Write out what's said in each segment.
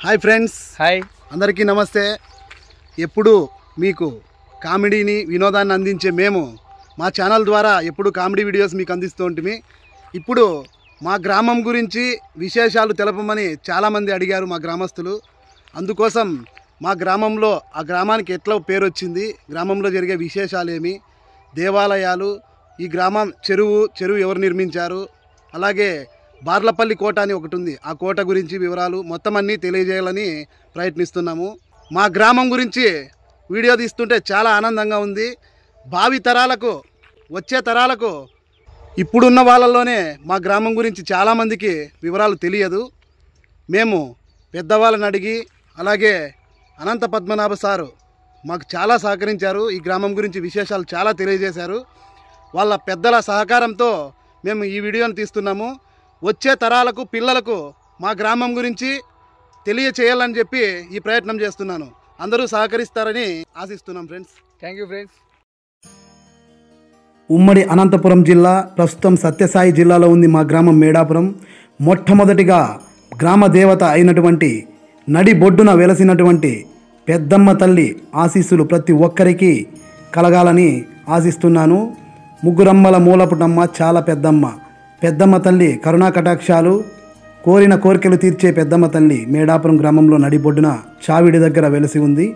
hi friends hi అందరికీ నమస్తే ఎప్పుడు మీకు కామెడీని వినోదాన్ని అందించే మేము మా ఛానల్ ద్వారా ఎప్పుడు కామెడీ వీడియోస్ మీకు అందిస్తూ ఉంటుంది ఇప్పుడు మా గ్రామం గురించి విశేషాలు తెలపమని చాలామంది అడిగారు మా గ్రామస్తులు అందుకోసం మా గ్రామంలో ఆ గ్రామానికి ఎట్లా పేరు వచ్చింది గ్రామంలో జరిగే విశేషాలు ఏమి దేవాలయాలు ఈ గ్రామం చెరువు చెరువు ఎవరు నిర్మించారు అలాగే బార్లపల్లి కోట అని ఒకటి ఉంది ఆ కోట గురించి వివరాలు మొత్తం అన్నీ తెలియజేయాలని ప్రయత్నిస్తున్నాము మా గ్రామం గురించి వీడియో తీస్తుంటే చాలా ఆనందంగా ఉంది భావి తరాలకు వచ్చే తరాలకు ఇప్పుడున్న వాళ్ళలోనే మా గ్రామం గురించి చాలామందికి వివరాలు తెలియదు మేము పెద్దవాళ్ళని అడిగి అలాగే అనంత పద్మనాభ సారు మాకు చాలా సహకరించారు ఈ గ్రామం గురించి విశేషాలు చాలా తెలియజేశారు వాళ్ళ పెద్దల సహకారంతో మేము ఈ వీడియోని తీస్తున్నాము వచ్చే తరాలకు పిల్లలకు మా గ్రామం గురించి తెలియచేయాలని చెప్పి ఈ ప్రయత్నం చేస్తున్నాను అందరూ సహకరిస్తారని ఆశిస్తున్నాం ఫ్రెండ్స్ థ్యాంక్ యూ ఫ్రెండ్స్ ఉమ్మడి అనంతపురం జిల్లా ప్రస్తుతం సత్యసాయి జిల్లాలో ఉంది మా గ్రామం మేడాపురం మొట్టమొదటిగా గ్రామ దేవత అయినటువంటి నడి బొడ్డున వెలసినటువంటి పెద్దమ్మ తల్లి ఆశీస్సులు ప్రతి ఒక్కరికి కలగాలని ఆశిస్తున్నాను ముగ్గురమ్మల మూలపుటమ్మ చాలా పెద్దమ్మ పెద్దమ్మ తల్లి కరుణా కటాక్షాలు కోరిన కోరికలు తీర్చే పెద్దమ్మ తల్లి మేడాపురం గ్రామంలో నడిబొడ్డున చావిడి దగ్గర వెలసి ఉంది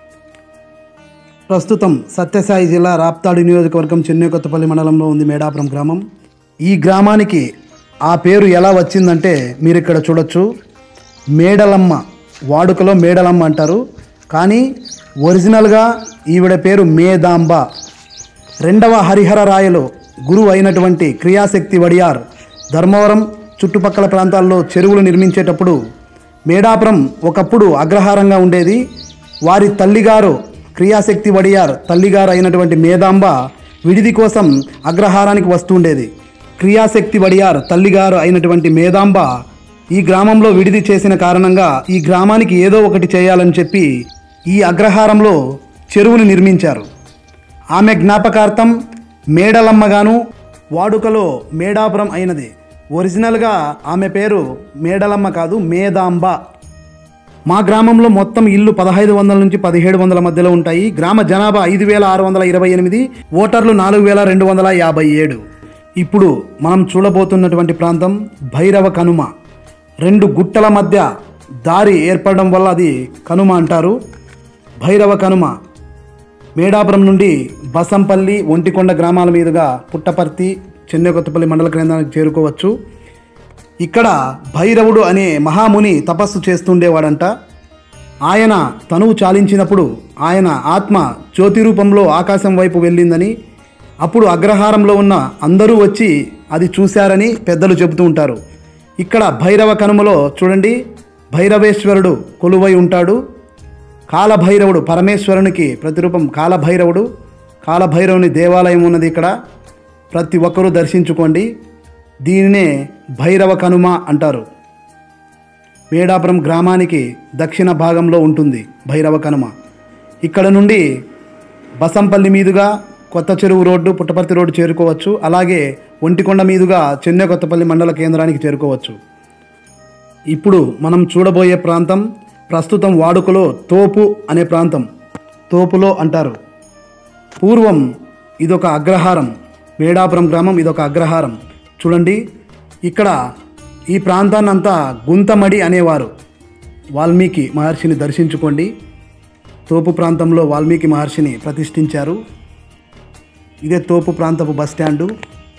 ప్రస్తుతం సత్యసాయి జిల్లా రాప్తాడు నియోజకవర్గం చెన్నైకొత్తపల్లి మండలంలో ఉంది మేడాపురం గ్రామం ఈ గ్రామానికి ఆ పేరు ఎలా వచ్చిందంటే మీరు ఇక్కడ చూడొచ్చు మేడలమ్మ వాడుకలో మేడలమ్మ అంటారు కానీ ఒరిజినల్గా ఈవిడ పేరు మేదాంబ రెండవ హరిహర రాయలు గురువు అయినటువంటి క్రియాశక్తి వడియార్ ధర్మవరం చుట్టుపక్కల ప్రాంతాల్లో చెరువులు నిర్మించేటప్పుడు మేడాపురం ఒకప్పుడు అగ్రహారంగా ఉండేది వారి తల్లిగారు క్రియాశక్తి వడియార్ తల్లిగారు అయినటువంటి మేదాంబ విడిది కోసం అగ్రహారానికి వస్తుండేది క్రియాశక్తి వడియార్ తల్లిగారు అయినటువంటి మేదాంబ ఈ గ్రామంలో విడిది చేసిన కారణంగా ఈ గ్రామానికి ఏదో ఒకటి చేయాలని చెప్పి ఈ అగ్రహారంలో చెరువుని నిర్మించారు ఆమె జ్ఞాపకార్థం మేడలమ్మగాను వాడుకలో మేడాపురం అయినది ఒరిజినల్గా ఆమె పేరు మేడలమ్మ కాదు మేదాంబ మా గ్రామంలో మొత్తం ఇల్లు పదహైదు వందల నుంచి పదిహేడు వందల మధ్యలో ఉంటాయి గ్రామ జనాభా ఐదు వేల ఆరు వందల ఇరవై ఎనిమిది ఓటర్లు నాలుగు వేల రెండు వందల యాభై ఏడు ఇప్పుడు మనం చూడబోతున్నటువంటి ప్రాంతం భైరవ కనుమ రెండు గుట్టల మధ్య దారి ఏర్పడడం వల్ల అది కనుమ అంటారు భైరవ కనుమ మేడాపురం నుండి బసంపల్లి ఒంటికొండ గ్రామాల మీదుగా పుట్టపర్తి చెన్నైకొత్తపల్లి మండల కేంద్రానికి చేరుకోవచ్చు ఇక్కడ భైరవుడు అనే మహాముని తపస్సు చేస్తుండేవాడంట ఆయన తనువు చాలించినప్పుడు ఆయన ఆత్మ జ్యోతి రూపంలో ఆకాశం వైపు వెళ్ళిందని అప్పుడు అగ్రహారంలో ఉన్న అందరూ వచ్చి అది చూశారని పెద్దలు చెబుతూ ఉంటారు ఇక్కడ భైరవ కనుమలో చూడండి భైరవేశ్వరుడు కొలువై ఉంటాడు కాలభైరవుడు పరమేశ్వరునికి ప్రతిరూపం కాలభైరవుడు కాలభైరవుని దేవాలయం ఉన్నది ఇక్కడ ప్రతి ఒక్కరూ దర్శించుకోండి దీనినే భైరవ కనుమ అంటారు మేడాపురం గ్రామానికి దక్షిణ భాగంలో ఉంటుంది భైరవ కనుమ ఇక్కడ నుండి బసంపల్లి మీదుగా కొత్త చెరువు రోడ్డు పుట్టపర్తి రోడ్డు చేరుకోవచ్చు అలాగే ఒంటికొండ మీదుగా చెన్నై కొత్తపల్లి మండల కేంద్రానికి చేరుకోవచ్చు ఇప్పుడు మనం చూడబోయే ప్రాంతం ప్రస్తుతం వాడుకలో తోపు అనే ప్రాంతం తోపులో అంటారు పూర్వం ఇదొక అగ్రహారం మేడాపురం గ్రామం ఇదొక అగ్రహారం చూడండి ఇక్కడ ఈ ప్రాంతాన్ని అంతా గుంతమడి అనేవారు వాల్మీకి మహర్షిని దర్శించుకోండి తోపు ప్రాంతంలో వాల్మీకి మహర్షిని ప్రతిష్ఠించారు ఇదే తోపు ప్రాంతపు బస్ స్టాండు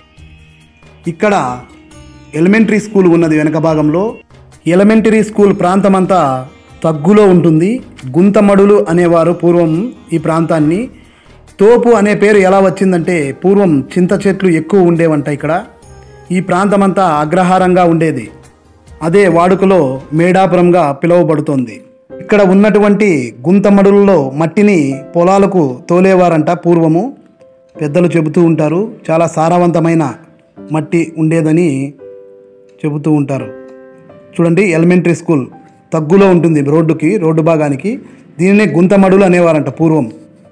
ఇక్కడ ఎలిమెంటరీ స్కూల్ ఉన్నది వెనక భాగంలో ఎలిమెంటరీ స్కూల్ ప్రాంతం అంతా తగ్గులో ఉంటుంది గుంతమడులు అనేవారు పూర్వం ఈ ప్రాంతాన్ని తోపు అనే పేరు ఎలా వచ్చిందంటే పూర్వం చింత చెట్లు ఎక్కువ ఉండేవంట ఇక్కడ ఈ ప్రాంతమంతా అగ్రహారంగా ఉండేది అదే వాడుకలో మేడాపురంగా పిలువబడుతోంది ఇక్కడ ఉన్నటువంటి గుంతమడులలో మట్టిని పొలాలకు తోలేవారంట పూర్వము పెద్దలు చెబుతూ ఉంటారు చాలా సారవంతమైన మట్టి ఉండేదని చెబుతూ ఉంటారు చూడండి ఎలిమెంటరీ స్కూల్ తగ్గులో ఉంటుంది రోడ్డుకి రోడ్డు భాగానికి దీనినే గుంతమడులు అనేవారంట పూర్వం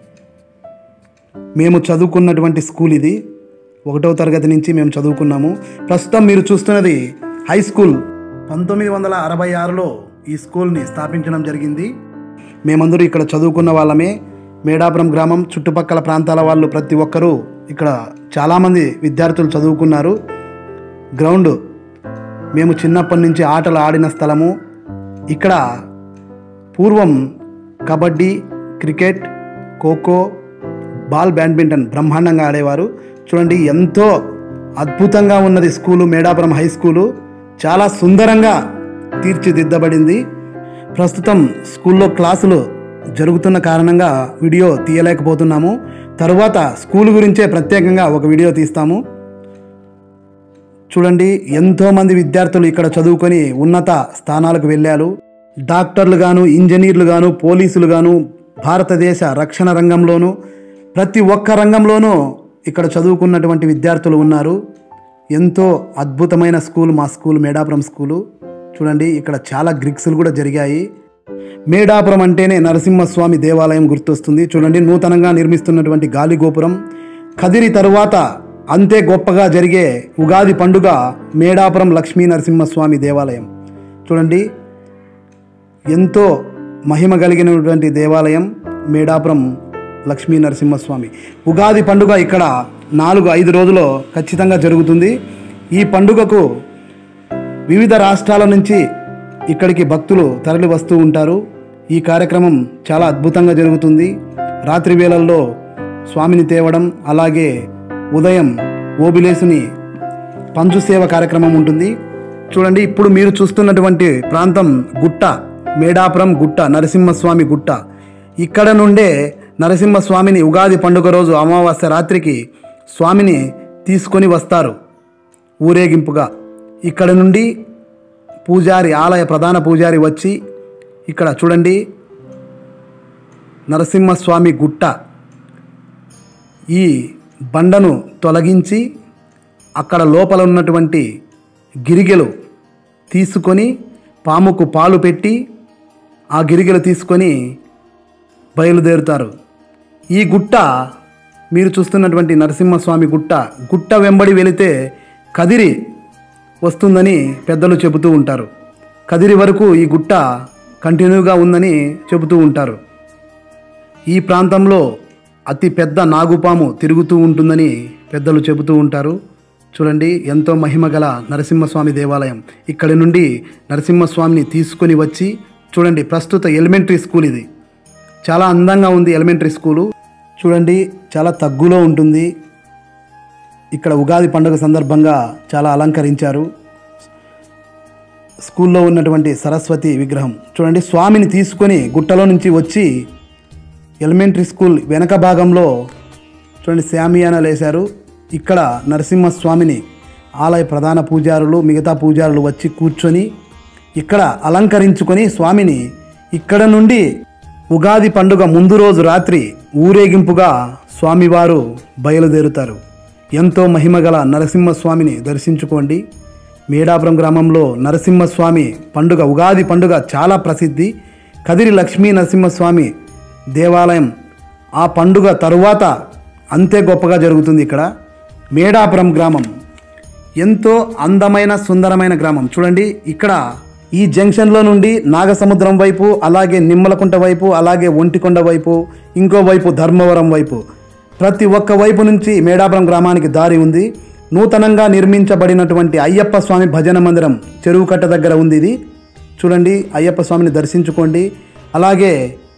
మేము చదువుకున్నటువంటి స్కూల్ ఇది ఒకటవ తరగతి నుంచి మేము చదువుకున్నాము ప్రస్తుతం మీరు చూస్తున్నది హై స్కూల్ పంతొమ్మిది వందల అరవై ఆరులో ఈ స్కూల్ని స్థాపించడం జరిగింది మేమందరూ ఇక్కడ చదువుకున్న వాళ్ళమే మేడాపురం గ్రామం చుట్టుపక్కల ప్రాంతాల వాళ్ళు ప్రతి ఒక్కరూ ఇక్కడ చాలామంది విద్యార్థులు చదువుకున్నారు గ్రౌండ్ మేము చిన్నప్పటి నుంచి ఆటలు ఆడిన స్థలము ఇక్కడ పూర్వం kabaddi cricket kho kho ball badminton బ్రహ్మాండంగా ఆడేవారు చూడండి ఎంతో అద్భుతంగా ఉన్నది స్కూలు మేడాపురం హై స్కూలు చాలా సుందరంగా తీర్చిదిద్దబడింది ప్రస్తుతం స్కూల్లో క్లాసులు జరుగుతున్న కారణంగా వీడియో తీయలేకపోతున్నాము తరువాత స్కూల్ గురించే ప్రత్యేకంగా ఒక వీడియో తీస్తాము చూడండి ఎంతోమంది విద్యార్థులు ఇక్కడ చదువుకొని ఉన్నత స్థానాలకు వెళ్ళారు డాక్టర్లు గాను ఇంజనీర్లు గాను పోలీసులు గాను భారతదేశ రక్షణ రంగంలోనూ ప్రతి ఒక్క రంగంలోనూ ఇక్కడ చదువుకున్నటువంటి విద్యార్థులు ఉన్నారు ఎంతో అద్భుతమైన స్కూల్ మా స్కూల్ మేడాపురం స్కూలు చూడండి ఇక్కడ చాలా గ్రిక్స్లు కూడా జరిగాయి మేడాపురం అంటేనే నరసింహస్వామి దేవాలయం గుర్తొస్తుంది చూడండి నూతనంగా నిర్మిస్తున్నటువంటి గాలి గోపురం కదిరి తరువాత అంతే గొప్పగా జరిగే ఉగాది పండుగ మేడాపురం లక్ష్మీ నరసింహస్వామి దేవాలయం చూడండి ఎంతో మహిమ కలిగినటువంటి దేవాలయం మేడాపురం లక్ష్మీ నరసింహస్వామి ఉగాది పండుగ ఇక్కడ నాలుగు ఐదు రోజులు ఖచ్చితంగా జరుగుతుంది ఈ పండుగకు వివిధ రాష్ట్రాల నుంచి ఇక్కడికి భక్తులు తరలి వస్తూ ఉంటారు ఈ కార్యక్రమం చాలా అద్భుతంగా జరుగుతుంది రాత్రి వేళల్లో స్వామిని తేవడం అలాగే ఉదయం ఓబిలేసుని పంచు సేవ కార్యక్రమం ఉంటుంది చూడండి ఇప్పుడు మీరు చూస్తున్నటువంటి ప్రాంతం గుట్ట మేడాపురం గుట్ట నరసింహస్వామి గుట్ట ఇక్కడ నుండే నరసింహస్వామిని ఉగాది పండుగ రోజు అమావాస్య రాత్రికి స్వామిని తీసుకొని వస్తారు ఊరేగింపుగా ఇక్కడ నుండి పూజారి ఆలయ ప్రధాన పూజారి వచ్చి ఇక్కడ చూడండి నరసింహస్వామి గుట్ట ఈ బండను తొలగించి అక్కడ లోపల ఉన్నటువంటి గిరిగెలు తీసుకొని పాముకు పాలు పెట్టి ఆ గిరిగెలు తీసుకొని బయలుదేరుతారు ఈ గుట్ట మీరు చూస్తున్నటువంటి నరసింహస్వామి గుట్ట గుట్ట వెంబడి వెళితే కదిరి వస్తుందని పెద్దలు చెబుతూ ఉంటారు కదిరి వరకు ఈ గుట్ట కంటిన్యూగా ఉందని చెబుతూ ఉంటారు ఈ ప్రాంతంలో అతి పెద్ద నాగుపాము తిరుగుతూ ఉంటుందని పెద్దలు చెబుతూ ఉంటారు చూడండి ఎంతో మహిమ గల నరసింహస్వామి దేవాలయం ఇక్కడి నుండి నరసింహస్వామిని తీసుకొని వచ్చి చూడండి ప్రస్తుత ఎలిమెంటరీ స్కూల్ ఇది చాలా అందంగా ఉంది ఎలిమెంటరీ స్కూలు చూడండి చాలా తగ్గులో ఉంటుంది ఇక్కడ ఉగాది పండుగ సందర్భంగా చాలా అలంకరించారు స్కూల్లో ఉన్నటువంటి సరస్వతి విగ్రహం చూడండి స్వామిని తీసుకొని గుట్టలో నుంచి వచ్చి ఎలిమెంటరీ స్కూల్ వెనక భాగంలో చూడండి శామియానాలు వేశారు ఇక్కడ నరసింహస్వామిని ఆలయ ప్రధాన పూజారులు మిగతా పూజారులు వచ్చి కూర్చొని ఇక్కడ అలంకరించుకొని స్వామిని ఇక్కడ నుండి ఉగాది పండుగ ముందు రోజు రాత్రి ఊరేగింపుగా స్వామివారు బయలుదేరుతారు ఎంతో మహిమగల నరసింహస్వామిని దర్శించుకోండి మేడాపురం గ్రామంలో నరసింహస్వామి పండుగ ఉగాది పండుగ చాలా ప్రసిద్ధి కదిరి లక్ష్మీ నరసింహస్వామి దేవాలయం ఆ పండుగ తరువాత అంతే గొప్పగా జరుగుతుంది ఇక్కడ మేడాపురం గ్రామం ఎంతో అందమైన సుందరమైన గ్రామం చూడండి ఇక్కడ ఈ జంక్షన్లో నుండి నాగసముద్రం వైపు అలాగే నిమ్మలకుంట వైపు అలాగే ఒంటికొండ వైపు ఇంకో వైపు ధర్మవరం వైపు ప్రతి ఒక్క వైపు నుంచి మేడాపురం గ్రామానికి దారి ఉంది నూతనంగా నిర్మించబడినటువంటి అయ్యప్ప స్వామి భజన మందిరం చెరువు కట్ట దగ్గర ఉంది ఇది చూడండి అయ్యప్ప స్వామిని దర్శించుకోండి అలాగే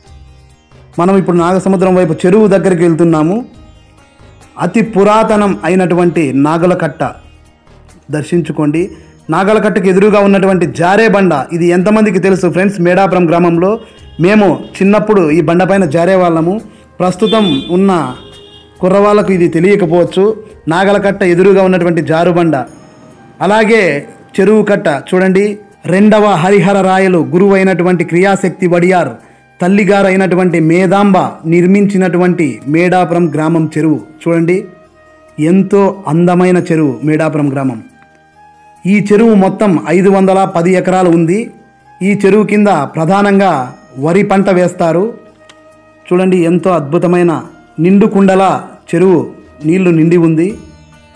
మనం ఇప్పుడు నాగసముద్రం వైపు చెరువు దగ్గరికి వెళ్తున్నాము అతి పురాతనం అయినటువంటి నాగలకట్ట దర్శించుకోండి నాగలకట్టకు ఎదురుగా ఉన్నటువంటి జారే బండ ఇది ఎంతమందికి తెలుసు ఫ్రెండ్స్ మేడాపురం గ్రామంలో మేము చిన్నప్పుడు ఈ బండ పైన జారే వాళ్ళము ప్రస్తుతం ఉన్న కుర్రవాళ్ళకు ఇది తెలియకపోవచ్చు నాగలకట్ట ఎదురుగా ఉన్నటువంటి జారుబండ అలాగే చెరువు కట్ట చూడండి రెండవ హరిహర రాయలు గురువు అయినటువంటి క్రియాశక్తి వడియార్ తల్లిగారు అయినటువంటి మేదాంబ నిర్మించినటువంటి మేడాపురం గ్రామం చెరువు చూడండి ఎంతో అందమైన చెరువు మేడాపురం గ్రామం ఈ చెరువు మొత్తం ఐదు వందల పది ఎకరాలు ఉంది ఈ చెరువు కింద ప్రధానంగా వరి పంట వేస్తారు చూడండి ఎంతో అద్భుతమైన నిండు కుండల చెరువు నీళ్లు నిండి ఉంది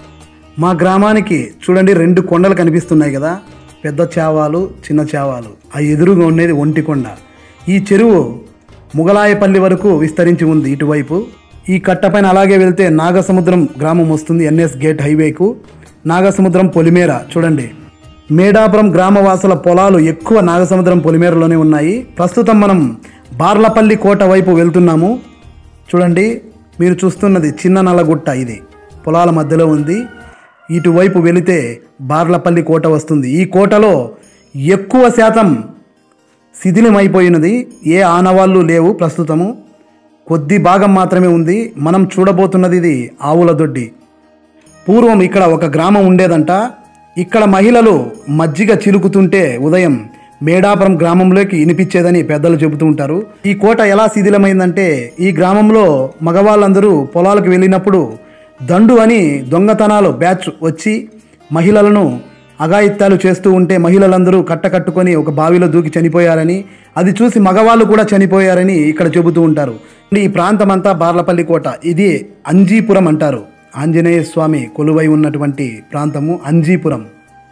మా గ్రామానికి చూడండి రెండు కొండలు కనిపిస్తున్నాయి కదా పెద్ద చావాలు చిన్న చావాలు ఆ ఎదురుగా ఉండేది ఒంటికొండ ఈ చెరువు ముగలాయపల్లి వరకు విస్తరించి ఉంది ఇటువైపు ఈ కట్టపైన అలాగే వెళ్తే నాగసముద్రం గ్రామం వస్తుంది ఎన్ఎస్ గేట్ హైవేకు నాగసముద్రం పొలిమేర చూడండి మేడాపురం గ్రామవాసుల పొలాలు ఎక్కువ నాగసముద్రం పొలిమేరలోనే ఉన్నాయి ప్రస్తుతం మనం బార్లపల్లి కోట వైపు వెళ్తున్నాము చూడండి మీరు చూస్తున్నది చిన్న నల్లగుట్ట ఇది పొలాల మధ్యలో ఉంది ఇటువైపు వెళితే బార్లపల్లి కోట వస్తుంది ఈ కోటలో ఎక్కువ శాతం శిథిలమైపోయినది ఏ ఆనవాళ్ళు లేవు ప్రస్తుతము కొద్ది భాగం మాత్రమే ఉంది మనం చూడబోతున్నది ఇది ఆవుల దొడ్డి పూర్వం ఇక్కడ ఒక గ్రామం ఉండేదంట ఇక్కడ మహిళలు మజ్జిగ చిలుకుతుంటే ఉదయం మేడాపురం గ్రామంలోకి వినిపించేదని పెద్దలు చెబుతూ ఉంటారు ఈ కోట ఎలా శిథిలమైందంటే ఈ గ్రామంలో మగవాళ్ళందరూ పొలాలకు వెళ్ళినప్పుడు దండు అని దొంగతనాలు బ్యాచ్ వచ్చి మహిళలను అఘాయిత్యాలు చేస్తూ ఉంటే మహిళలందరూ కట్టకట్టుకొని ఒక బావిలో దూకి చనిపోయారని అది చూసి మగవాళ్ళు కూడా చనిపోయారని ఇక్కడ చెబుతూ ఉంటారు ఈ ప్రాంతం అంతా బార్లపల్లి కోట ఇది అంజీపురం అంటారు ఆంజనేయ స్వామి కొలువై ఉన్నటువంటి ప్రాంతము అంజీపురం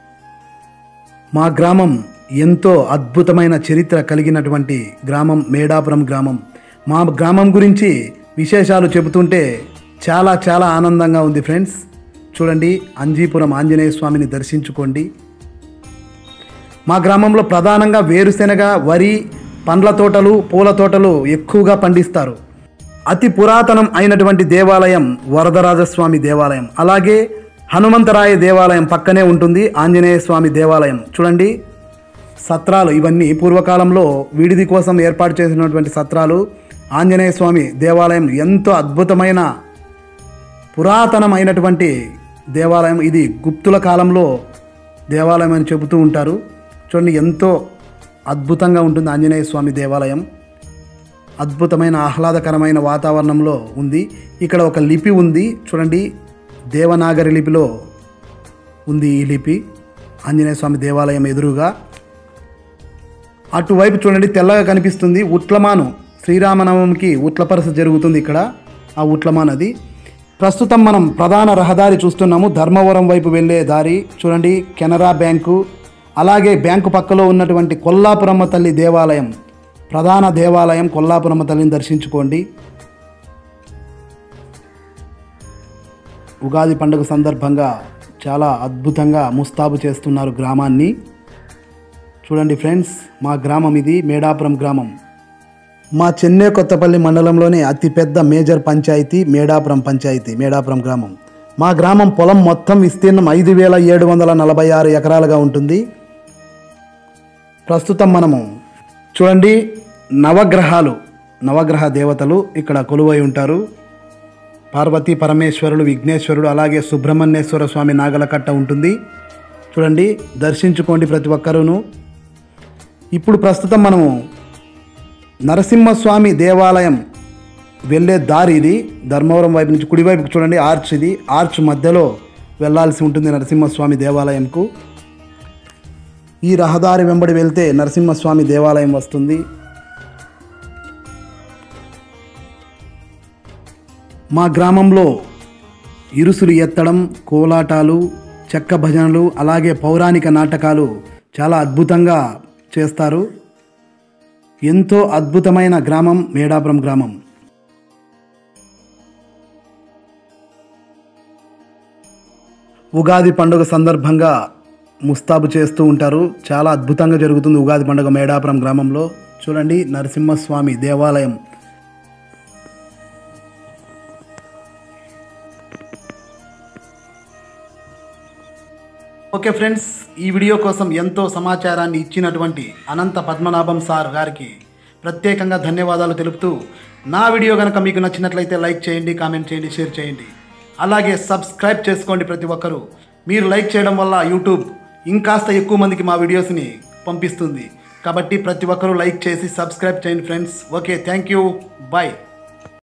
మా గ్రామం ఎంతో అద్భుతమైన చరిత్ర కలిగినటువంటి గ్రామం మేడాపురం గ్రామం మా గ్రామం గురించి విశేషాలు చెబుతుంటే చాలా చాలా ఆనందంగా ఉంది ఫ్రెండ్స్ చూడండి అంజీపురం ఆంజనేయ స్వామిని దర్శించుకోండి మా గ్రామంలో ప్రధానంగా వేరుశెనగ వరి పండ్ల తోటలు పూల తోటలు ఎక్కువగా పండిస్తారు అతి పురాతనం అయినటువంటి దేవాలయం వరదరాజస్వామి దేవాలయం అలాగే హనుమంతరాయ దేవాలయం పక్కనే ఉంటుంది ఆంజనేయ స్వామి దేవాలయం చూడండి సత్రాలు ఇవన్నీ పూర్వకాలంలో విడిది కోసం ఏర్పాటు చేసినటువంటి సత్రాలు ఆంజనేయ స్వామి దేవాలయం ఎంతో అద్భుతమైన పురాతనమైనటువంటి దేవాలయం ఇది గుప్తుల కాలంలో దేవాలయం అని చెబుతూ ఉంటారు చూడండి ఎంతో అద్భుతంగా ఉంటుంది ఆంజనేయ స్వామి దేవాలయం అద్భుతమైన ఆహ్లాదకరమైన వాతావరణంలో ఉంది ఇక్కడ ఒక లిపి ఉంది చూడండి దేవనాగరి లిపిలో ఉంది ఈ లిపి ఆంజనేయ స్వామి దేవాలయం ఎదురుగా అటువైపు చూడండి తెల్లగా కనిపిస్తుంది ఉట్లమాను శ్రీరామనవమికి ఉట్లపరస జరుగుతుంది ఇక్కడ ఆ ఉట్లమాన్ అది ప్రస్తుతం మనం ప్రధాన రహదారి చూస్తున్నాము ధర్మవరం వైపు వెళ్ళే దారి చూడండి కెనరా బ్యాంకు అలాగే బ్యాంకు పక్కలో ఉన్నటువంటి కొల్లాపురమ్మ తల్లి దేవాలయం ప్రధాన దేవాలయం కొల్లాపురమ్మ తల్లిని దర్శించుకోండి ఉగాది పండుగ సందర్భంగా చాలా అద్భుతంగా ముస్తాబు చేస్తున్నారు గ్రామాన్ని చూడండి ఫ్రెండ్స్ మా గ్రామం ఇది మేడాపురం గ్రామం మా చెన్నై కొత్తపల్లి మండలంలోని అతిపెద్ద మేజర్ పంచాయతీ మేడాపురం పంచాయతీ మేడాపురం గ్రామం మా గ్రామం పొలం మొత్తం విస్తీర్ణం ఐదు వేల ఏడు వందల నలభై ఆరు ఎకరాలుగా ఉంటుంది ప్రస్తుతం మనము చూడండి నవగ్రహాలు నవగ్రహ దేవతలు ఇక్కడ కొలువై ఉంటారు పార్వతీ పరమేశ్వరుడు విఘ్నేశ్వరుడు అలాగే సుబ్రహ్మణ్యేశ్వర స్వామి నాగలకట్ట ఉంటుంది చూడండి దర్శించుకోండి ప్రతి ఒక్కరూను ఇప్పుడు ప్రస్తుతం మనము నరసింహస్వామి దేవాలయం వెళ్ళే దారి ఇది ధర్మవరం వైపు నుంచి కుడివైపుకి చూడండి ఆర్చ్ ఇది ఆర్చ్ మధ్యలో వెళ్ళాల్సి ఉంటుంది నరసింహస్వామి దేవాలయంకు ఈ రహదారి వెంబడి వెళ్తే నరసింహస్వామి దేవాలయం వస్తుంది మా గ్రామంలో ఇరుసులు ఎత్తడం కోలాటాలు చెక్క భజనలు అలాగే పౌరాణిక నాటకాలు చాలా అద్భుతంగా చేస్తారు ఎంతో అద్భుతమైన గ్రామం మేడాపురం గ్రామం ఉగాది పండుగ సందర్భంగా ముస్తాబు చేస్తూ ఉంటారు చాలా అద్భుతంగా జరుగుతుంది ఉగాది పండుగ మేడాపురం గ్రామంలో చూడండి నరసింహస్వామి దేవాలయం ఓకే ఫ్రెండ్స్ ఈ వీడియో కోసం ఎంతో సమాచారాన్ని ఇచ్చినటువంటి అనంత పద్మనాభం సార్ గారికి ప్రత్యేకంగా ధన్యవాదాలు తెలుపుతూ నా వీడియో కనుక మీకు నచ్చినట్లయితే లైక్ చేయండి కామెంట్ చేయండి షేర్ చేయండి అలాగే సబ్స్క్రైబ్ చేసుకోండి ప్రతి ఒక్కరూ మీరు లైక్ చేయడం వల్ల యూట్యూబ్ ఇంకాస్త ఎక్కువ మందికి మా వీడియోస్ని పంపిస్తుంది కాబట్టి ప్రతి ఒక్కరూ లైక్ చేసి సబ్స్క్రైబ్ చేయండి friends okay thank you bye